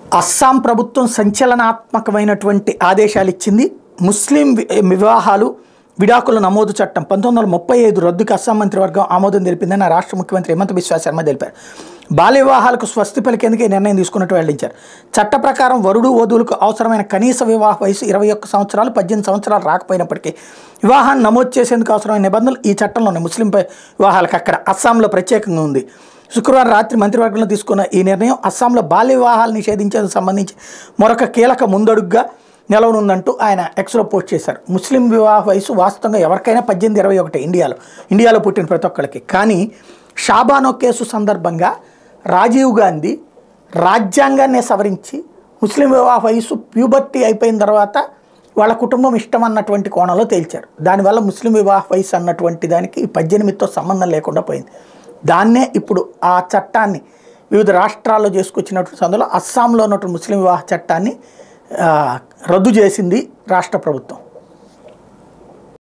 అస్సాం ప్రభుత్వం సంచలనాత్మకమైనటువంటి ఆదేశాలు ఇచ్చింది ముస్లిం వి- వివాహాలు విడాకుల నమోదు చట్టం పంతొమ్మిది వందల ముప్పై ఐదు రద్దుకు అస్సాం మంత్రివర్గం ఆమోదం తెలిపిందని ఆ రాష్ట్ర ముఖ్యమంత్రి హిమంత బిశ్వా శర్మ తెలిపారు బాల్య వివాహాలకు స్వస్తి పలికేందుకు ఈ నిర్ణయం తీసుకున్నట్టు వెల్లడించారు చట్ట ప్రకారం వరుడు వధువులకు అవసరమైన కనీస వివాహ వయసు ఇరవై ఒక్క సంవత్సరాలు పద్దెనిమిది సంవత్సరాలు రాకపోయినప్పటికీ వివాహాన్ని నమోదు చేసేందుకు అవసరమైన నిబంధనలు ఈ చట్టంలో ఉన్నాయి ముస్లిం ప- వివాహాలకు అక్కడ అస్సాంలో ప్రత్యేకంగా ఉంది శుక్రవారం రాత్రి మంత్రివర్గంలో తీసుకున్న ఈ నిర్ణయం అస్సాంలో బాల్య వివాహాలు నిషేధించేందుకు సంబంధించి మరొక కీలక ముందడుగ్గా నిలవనుందంటూ ఆయన ఎక్స్లో పోస్ట్ చేశారు ముస్లిం వివాహ వయసు వాస్తవంగా ఎవరికైనా పద్దెనిమిది ఇరవై ఒకటి ఇండియాలో ఇండియాలో పుట్టిన ప్రతి ఒక్కరికి కానీ షాబానో కేసు సందర్భంగా రాజీవ్ గాంధీ రాజ్యాంగాన్నే సవరించి ముస్లిం వివాహ వయసు ప్యూబర్టీ అయిపోయిన తర్వాత వాళ్ళ కుటుంబం ఇష్టం అన్నటువంటి కోణంలో తేల్చారు దానివల్ల ముస్లిం వివాహ వయసు అన్నటువంటి దానికి పద్దెనిమిదితో సంబంధం లేకుండా పోయింది దాన్నే ఇప్పుడు ఆ చట్టాన్ని వివిధ రాష్ట్రాల్లో చేసుకొచ్చినటువంటి సందులో అస్సాంలో ఉన్నటువంటి ముస్లిం వివాహ చట్టాన్ని ఆ, రద్దు చేసింది రాష్ట్ర ప్రభుత్వం